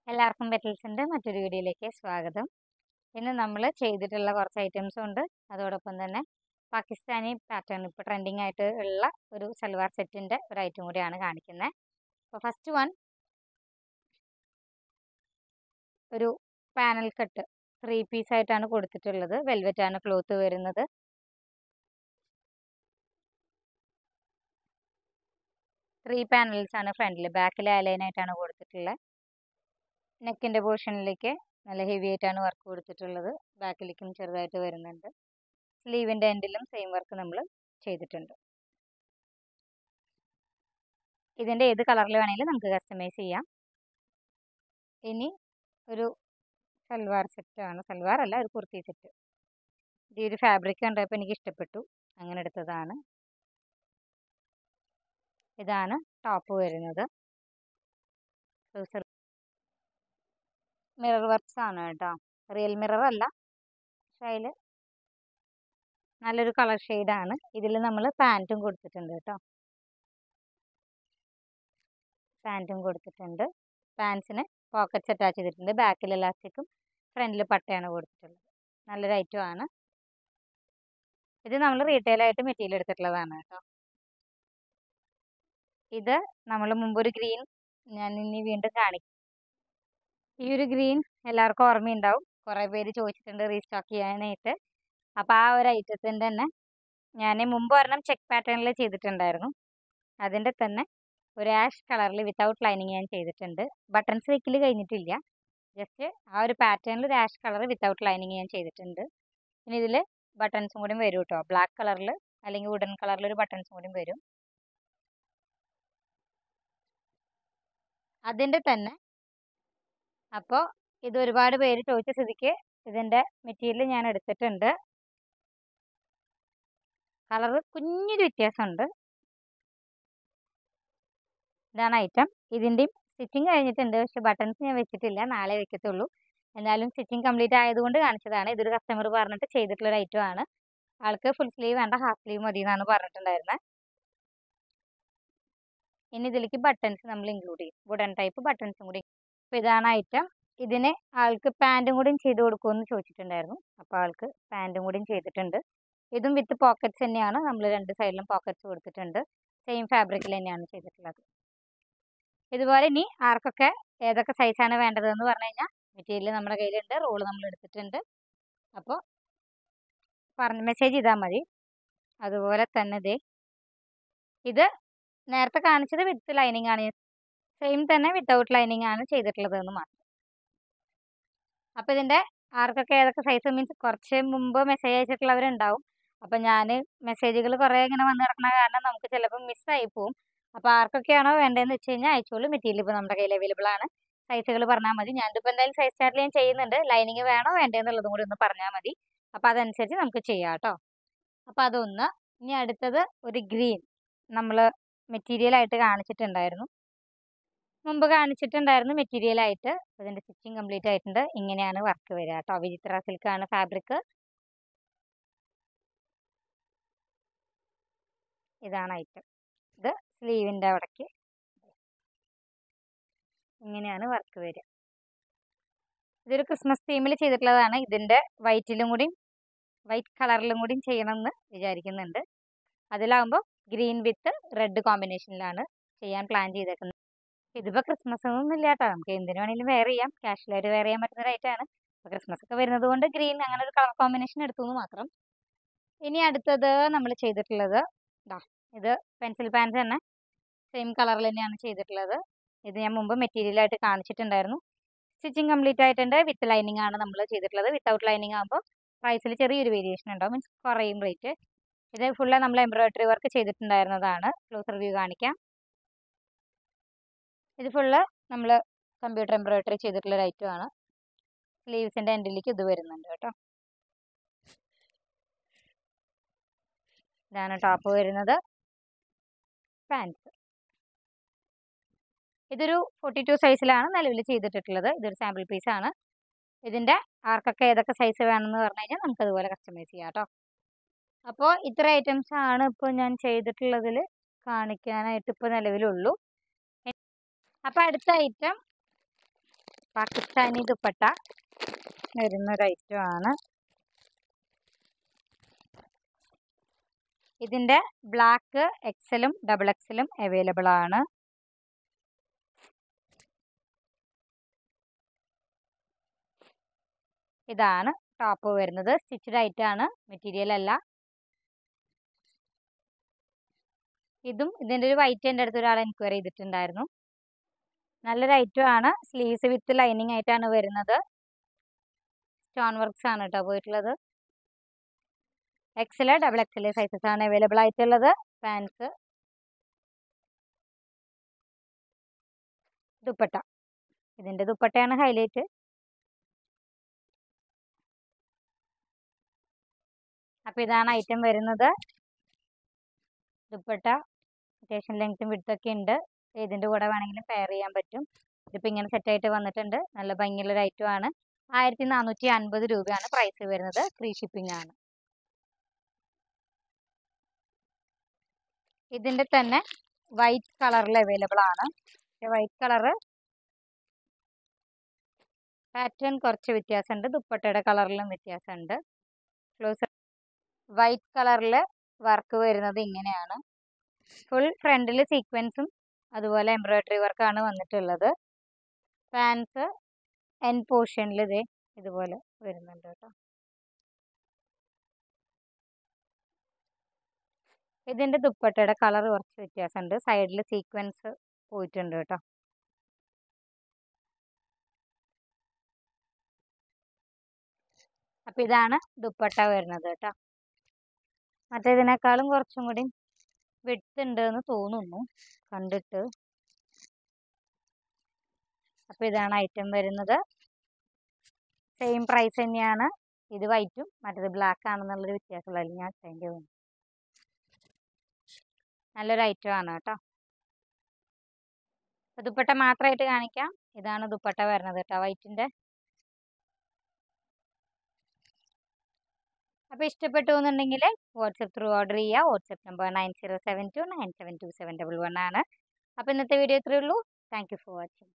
എല്ലാവർക്കും പെറ്റൽസിൻ്റെ മറ്റൊരു വീഡിയോയിലേക്ക് സ്വാഗതം ഇന്ന് നമ്മൾ ചെയ്തിട്ടുള്ള കുറച്ച് ഐറ്റംസും ഉണ്ട് അതോടൊപ്പം തന്നെ പാകിസ്ഥാനി പാറ്റേൺ ഇപ്പോൾ ട്രെൻഡിങ് ആയിട്ട് ഉള്ള ഒരു സൽവാർ സെറ്റിൻ്റെ ഒരു ഐറ്റം കൂടിയാണ് കാണിക്കുന്നത് അപ്പോൾ ഫസ്റ്റ് വൺ ഒരു പാനൽ കട്ട് ത്രീ പീസ് ആയിട്ടാണ് കൊടുത്തിട്ടുള്ളത് വെൽവെറ്റ് ആണ് ക്ലോത്ത് വരുന്നത് ത്രീ പാനൽസ് ആണ് ഫ്രണ്ടിൽ ബാക്കിൽ അലൈൻ ആയിട്ടാണ് കൊടുത്തിട്ടുള്ളത് നെക്കിൻ്റെ പോർഷനിലേക്ക് നല്ല ഹെവി ആയിട്ടാണ് വർക്ക് കൊടുത്തിട്ടുള്ളത് ബാക്കിലേക്കും ചെറുതായിട്ട് വരുന്നുണ്ട് സ്ലീവിൻ്റെ എൻഡിലും സെയിം വർക്ക് നമ്മൾ ചെയ്തിട്ടുണ്ട് ഇതിൻ്റെ ഏത് കളറിൽ വേണമെങ്കിലും നമുക്ക് കസ്റ്റമൈസ് ചെയ്യാം ഇനി ഒരു സൽവാർ സെറ്റാണ് സൽവാർ അല്ല ഒരു കുർത്തി സെറ്റ് ഈ ഒരു ഫാബ്രിക് കണ്ടപ്പോൾ എനിക്ക് ഇഷ്ടപ്പെട്ടു അങ്ങനെ എടുത്തതാണ് ഇതാണ് ടോപ്പ് വരുന്നത് ട്രൗസർ മിറർ വർക്ക്സ് ആണ് കേട്ടോ റിയൽ മിറർ അല്ല പക്ഷെ അതിൽ നല്ലൊരു കളർ ഷെയ്ഡാണ് ഇതിൽ നമ്മൾ പാൻറ്റും കൊടുത്തിട്ടുണ്ട് കേട്ടോ പാൻറ്റും കൊടുത്തിട്ടുണ്ട് പാൻസിന് പോക്കറ്റ്സ് അറ്റാച്ച് ചെയ്തിട്ടുണ്ട് ബാക്കിൽ ഇലാസ്റ്റിക്കും ഫ്രണ്ടിൽ പട്ടയാണ് കൊടുത്തിട്ടുള്ളത് നല്ലൊരു ഐറ്റം ആണ് ഇത് നമ്മൾ റീറ്റെയിലായിട്ട് മെറ്റീരിയൽ എടുത്തിട്ടുള്ളതാണ് കേട്ടോ ഇത് നമ്മൾ മുമ്പൊരു ഗ്രീൻ ഞാൻ ഇനി വീണ്ടും കാണിക്കും ഈ ഒരു ഗ്രീൻ എല്ലാവർക്കും ഓർമ്മയുണ്ടാവും കുറേ പേര് ചോദിച്ചിട്ടുണ്ട് റീസ്റ്റോക്ക് ചെയ്യാനായിട്ട് അപ്പോൾ ആ ഒരു ഐറ്റത്തിൻ്റെ തന്നെ ഞാൻ മുമ്പ് ഒരെണ്ണം ചെക്ക് പാറ്റേണിൽ ചെയ്തിട്ടുണ്ടായിരുന്നു അതിൻ്റെ തന്നെ ഒരു ആഷ് കളറിൽ വിത്തൗട്ട് ലൈനിങ് ഞാൻ ചെയ്തിട്ടുണ്ട് ബട്ടൺസ് വെക്കൽ കഴിഞ്ഞിട്ടില്ല ജസ്റ്റ് ആ ഒരു പാറ്റേണിൽ ഒരു ആഷ് കളർ വിത്തൗട്ട് ലൈനിങ് ഞാൻ ചെയ്തിട്ടുണ്ട് ഇനി ഇതിൽ ബട്ടൺസും കൂടി വരും കേട്ടോ ബ്ലാക്ക് കളറിൽ അല്ലെങ്കിൽ വുഡൻ കളറിൽ ഒരു ബട്ടൺസും കൂടി വരും അതിൻ്റെ തന്നെ അപ്പോൾ ഇത് ഒരുപാട് പേര് ചോദിച്ച സ്ഥിതിക്ക് ഇതിൻ്റെ മെറ്റീരിയൽ ഞാൻ എടുത്തിട്ടുണ്ട് കളറ് കുഞ്ഞൊരു വ്യത്യാസമുണ്ട് ഇതാണ് ഐറ്റം ഇതിൻ്റെയും സ്റ്റിച്ചിങ് കഴിഞ്ഞിട്ടുണ്ട് പക്ഷെ ബട്ടൺസ് ഞാൻ വെച്ചിട്ടില്ല നാളെ വെക്കത്തുള്ളൂ എന്നാലും സ്റ്റിച്ചിങ് കംപ്ലീറ്റ് ആയതുകൊണ്ട് കാണിച്ചതാണ് ഇതൊരു കസ്റ്റമർ പറഞ്ഞിട്ട് ചെയ്തിട്ടുള്ള ഒരു ഐറ്റം ആണ് ആൾക്ക് ഫുൾ സ്ലീവ് വേണ്ട ഹാഫ് സ്ലീവ് മതി എന്നാണ് പറഞ്ഞിട്ടുണ്ടായിരുന്നത് ഇനി ഇതിലേക്ക് ബട്ടൺസ് നമ്മൾ ഇൻക്ലൂഡ് ചെയ്യും വുഡൻ ടൈപ്പ് ബട്ടൺസും കൂടി അപ്പോൾ ഇതാണ് ഐറ്റം ഇതിന് ആൾക്ക് പാൻറ്റും കൂടിയും ചെയ്ത് കൊടുക്കുമെന്ന് ചോദിച്ചിട്ടുണ്ടായിരുന്നു അപ്പോൾ ആൾക്ക് പാൻറ്റും കൂടിയും ചെയ്തിട്ടുണ്ട് ഇതും വിത്ത് പോക്കറ്റ്സ് തന്നെയാണ് നമ്മൾ രണ്ട് സൈഡിലും പോക്കറ്റ്സ് കൊടുത്തിട്ടുണ്ട് സെയിം ഫാബ്രിക്കിൽ തന്നെയാണ് ചെയ്തിട്ടുള്ളത് ഇതുപോലെ ഇനി ആർക്കൊക്കെ ഏതൊക്കെ സൈസാണ് വേണ്ടതെന്ന് പറഞ്ഞു കഴിഞ്ഞാൽ മെറ്റീരിയൽ നമ്മുടെ കയ്യിലുണ്ട് റോള് നമ്മൾ എടുത്തിട്ടുണ്ട് അപ്പോൾ പറഞ്ഞ മെസ്സേജ് ചെയ്താൽ മതി അതുപോലെ തന്നെ ദേ ഇത് നേരത്തെ കാണിച്ചത് വിത്ത് ലൈനിങ് ആണ് സെയിം തന്നെ വിത്തൗട്ട് ലൈനിങ് ആണ് ചെയ്തിട്ടുള്ളത് എന്ന് മാത്രം അപ്പോൾ ഇതിൻ്റെ ആർക്കൊക്കെ ഏതൊക്കെ സൈസ് മീൻസ് കുറച്ച് മുമ്പ് മെസ്സേജ് അയച്ചിട്ടുള്ളവരുണ്ടാവും അപ്പോൾ ഞാൻ മെസ്സേജുകൾ കുറേ ഇങ്ങനെ വന്ന് കിടക്കുന്ന കാരണം നമുക്ക് ചിലപ്പോൾ മിസ്സായി പോവും അപ്പോൾ ആർക്കൊക്കെയാണോ വേണ്ടതെന്ന് വെച്ച് കഴിഞ്ഞാൽ അയച്ചോളൂ മെറ്റീരിയൽ ഇപ്പോൾ നമ്മുടെ കയ്യിൽ അവൈലബിൾ ആണ് സൈസുകൾ പറഞ്ഞാൽ മതി ഞാനിപ്പോൾ എന്തായാലും സൈസ് ചാർട്ടിൽ ഞാൻ ചെയ്യുന്നുണ്ട് ലൈനിങ് വേണോ വേണ്ടതെന്നുള്ളതും കൂടി ഒന്ന് പറഞ്ഞാൽ മതി അപ്പോൾ അതനുസരിച്ച് നമുക്ക് ചെയ്യാം കേട്ടോ അപ്പോൾ അതൊന്ന് ഇനി അടുത്തത് ഒരു ഗ്രീൻ നമ്മൾ മെറ്റീരിയലായിട്ട് കാണിച്ചിട്ടുണ്ടായിരുന്നു മുമ്പ് കാണിച്ചിട്ടുണ്ടായിരുന്നു മെറ്റീരിയലായിട്ട് അതിൻ്റെ സ്റ്റിച്ചിങ് കംപ്ലീറ്റ് ആയിട്ടുണ്ട് ഇങ്ങനെയാണ് വർക്ക് വരിക കേട്ടോ വിചിത്ര സിൽക്കാണ് ഫാബ്രിക് ഇതാണ് ഐറ്റം ഇത് സ്ലീവിൻ്റെ അവിടേക്ക് ഇങ്ങനെയാണ് വർക്ക് വരിക ഇതൊരു ക്രിസ്മസ് തീമിൽ ചെയ്തിട്ടുള്ളതാണ് ഇതിൻ്റെ വൈറ്റിലും കൂടി വൈറ്റ് കളറിലും കൂടി ചെയ്യണമെന്ന് വിചാരിക്കുന്നുണ്ട് അതിലാകുമ്പോൾ ഗ്രീൻ വിത്ത് റെഡ് കോമ്പിനേഷനിലാണ് ചെയ്യാൻ പ്ലാൻ ചെയ്തേക്കുന്നത് ഇതിപ്പോൾ ക്രിസ്മസ് ഒന്നും ഇല്ല കേട്ടോ നമുക്ക് എന്തിനു വേണമെങ്കിലും വെയർ ചെയ്യാം കാഷ്വലായിട്ട് വെയർ ചെയ്യാൻ പറ്റുന്ന റേറ്റാണ് ഇപ്പോൾ ക്രിസ്മസ് ഒക്കെ വരുന്നത് കൊണ്ട് ഗ്രീൻ അങ്ങനെ ഒരു കളർ കോമ്പിനേഷൻ എടുത്തു എന്ന് മാത്രം ഇനി അടുത്തത് നമ്മൾ ചെയ്തിട്ടുള്ളത് ഇതാ ഇത് പെൻസിൽ പാൻസ് തന്നെ സെയിം കളറിൽ തന്നെയാണ് ചെയ്തിട്ടുള്ളത് ഇത് ഞാൻ മുമ്പ് മെറ്റീരിയലായിട്ട് കാണിച്ചിട്ടുണ്ടായിരുന്നു സ്റ്റിച്ചിങ് കംപ്ലീറ്റ് ആയിട്ടുണ്ട് വിത്ത് ലൈനിങ് ആണ് നമ്മൾ ചെയ്തിട്ടുള്ളത് വിത്തൗട്ട് ലൈനിങ് ആകുമ്പോൾ പ്രൈസിൽ ചെറിയൊരു വേരിയേഷൻ ഉണ്ടാവും മീൻസ് കുറയും റേറ്റ് ഇത് ഫുള്ള് നമ്മൾ എംബ്രോയിഡറി വർക്ക് ചെയ്തിട്ടുണ്ടായിരുന്നതാണ് ക്ലോസർ വ്യൂ കാണിക്കാം ഇത് ഫുള്ള് നമ്മൾ കമ്പ്യൂട്ടർ എംബ്രോയിഡറി ചെയ്തിട്ടുള്ള ഒരു ഐറ്റം ആണ് സ്ലീവ്സിൻ്റെ എൻഡിലേക്ക് ഇത് വരുന്നുണ്ട് കേട്ടോ ഇതാണ് ടോപ്പ് വരുന്നത് പാൻസ് ഇതൊരു ഫോർട്ടി ടു സൈസിലാണ് നിലവിൽ ചെയ്തിട്ടുള്ളത് ഇതൊരു സാമ്പിൾ പീസാണ് ഇതിൻ്റെ ആർക്കൊക്കെ ഏതൊക്കെ സൈസ് വേണമെന്ന് പറഞ്ഞു കഴിഞ്ഞാൽ നമുക്ക് അതുപോലെ കസ്റ്റമൈസ് ചെയ്യാം കേട്ടോ അപ്പോൾ ഇത്ര ഐറ്റംസ് ആണ് ഇപ്പോൾ ഞാൻ ചെയ്തിട്ടുള്ളതിൽ കാണിക്കാനായിട്ട് ഇപ്പോൾ നിലവിലുള്ളൂ അപ്പോൾ അടുത്ത ഐറ്റം പാകിസ്ഥാനി ദുപ്പട്ട വരുന്ന ഒരു ഐറ്റം ആണ് ഇതിന്റെ ബ്ലാക്ക് എക്സലും ഡബിൾ എക്സലും അവൈലബിൾ ആണ് ഇതാണ് ടോപ്പ് വരുന്നത് സ്റ്റിച്ചഡ് ആയിട്ടാണ് മെറ്റീരിയൽ അല്ല ഇതും ഇതിന്റെ ഒരു വൈറ്റ് എൻ്റെ അടുത്ത് ഒരാൾ എൻക്വയറി ചെയ്തിട്ടുണ്ടായിരുന്നു നല്ലൊരു ഐറ്റം ആണ് സ്ലീവ്സ് വിത്ത് ലൈനിങ് ആയിട്ടാണ് വരുന്നത് സ്റ്റോൺ വർക്ക്സ് ആണ് കേട്ടോ പോയിട്ടുള്ളത് എക്സല് ഡബിൾ എക്സല് സൈസസ് ആണ് അവൈലബിൾ ആയിട്ടുള്ളത് പാൻസ് ദുപ്പട്ട ഇതിന്റെ ദുപ്പട്ടയാണ് ഹൈലൈറ്റ് അപ്പൊ ഇതാണ് ഐറ്റം വരുന്നത് ദുപ്പട്ട അത്യാവശ്യം ലെങ്ത്തും വിടുത്തൊക്കെ ഉണ്ട് ഏതിന്റെ കൂടെ വേണമെങ്കിലും പെയർ ചെയ്യാൻ പറ്റും ഇതിപ്പോ ഇങ്ങനെ സെറ്റ് ആയിട്ട് വന്നിട്ടുണ്ട് നല്ല ഭംഗിയുള്ള ഒരു ഐറ്റം ആണ് ആയിരത്തി നാനൂറ്റി അൻപത് രൂപയാണ് പ്രൈസ് വരുന്നത് ഫ്രീ ഷിപ്പിംഗ് ആണ് ഇതിന്റെ തന്നെ വൈറ്റ് കളറിൽ അവൈലബിൾ ആണ് വൈറ്റ് കളറ് പാറ്റേൺ കുറച്ച് വ്യത്യാസമുണ്ട് ദുപ്പട്ടയുടെ കളറിലും വ്യത്യാസമുണ്ട് ക്ലോസ് വൈറ്റ് കളറിൽ വർക്ക് വരുന്നത് ഇങ്ങനെയാണ് ഫുൾ ഫ്രണ്ടിൽ സീക്വൻസും അതുപോലെ എംബ്രോയിഡറി വർക്കാണ് വന്നിട്ടുള്ളത് പാൻസ് എൻ പോർഷനിൽ ഇതേ ഇതുപോലെ വരുന്നുണ്ട് കേട്ടോ ഇതിന്റെ ദുപ്പട്ടയുടെ കളർ കുറച്ച് വ്യത്യാസമുണ്ട് സൈഡിൽ സീക്വൻസ് പോയിട്ടുണ്ട് കേട്ടോ അപ്പൊ ഇതാണ് ദുപ്പട്ട വരുന്നത് കേട്ടോ മറ്റേതിനേക്കാളും കുറച്ചും കൂടി വിട്ട് ഉണ്ട് എന്ന് തോന്നുന്നു കണ്ടിട്ട് അപ്പൊ ഇതാണ് ഐറ്റം വരുന്നത് സെയിം പ്രൈസ് തന്നെയാണ് ഇത് വൈറ്റും മറ്റേത് ബ്ലാക്ക് ആണെന്നുള്ളൊരു വ്യത്യാസമുള്ള ഞാൻ അതിൻ്റെ തോന്നുന്നു നല്ലൊരു ഐറ്റം ആണ് കേട്ടോ അപ്പൊ ദുപ്പട്ട മാത്രമായിട്ട് കാണിക്കാം ഇതാണ് ദുപ്പട്ട വരുന്നത് കേട്ടോ വൈറ്റിന്റെ അപ്പൊ ഇഷ്ടപ്പെട്ടു എന്നുണ്ടെങ്കിൽ വാട്സപ്പ് ത്രൂ ഓർഡർ ചെയ്യുക WhatsApp number nine zero seven two nine seven two seven double one ആണ് അപ്പൊ ഇന്നത്തെ വീഡിയോ ഇത്രയേ ഉള്ളൂ താങ്ക് യു ഫോർ വാച്ചിങ്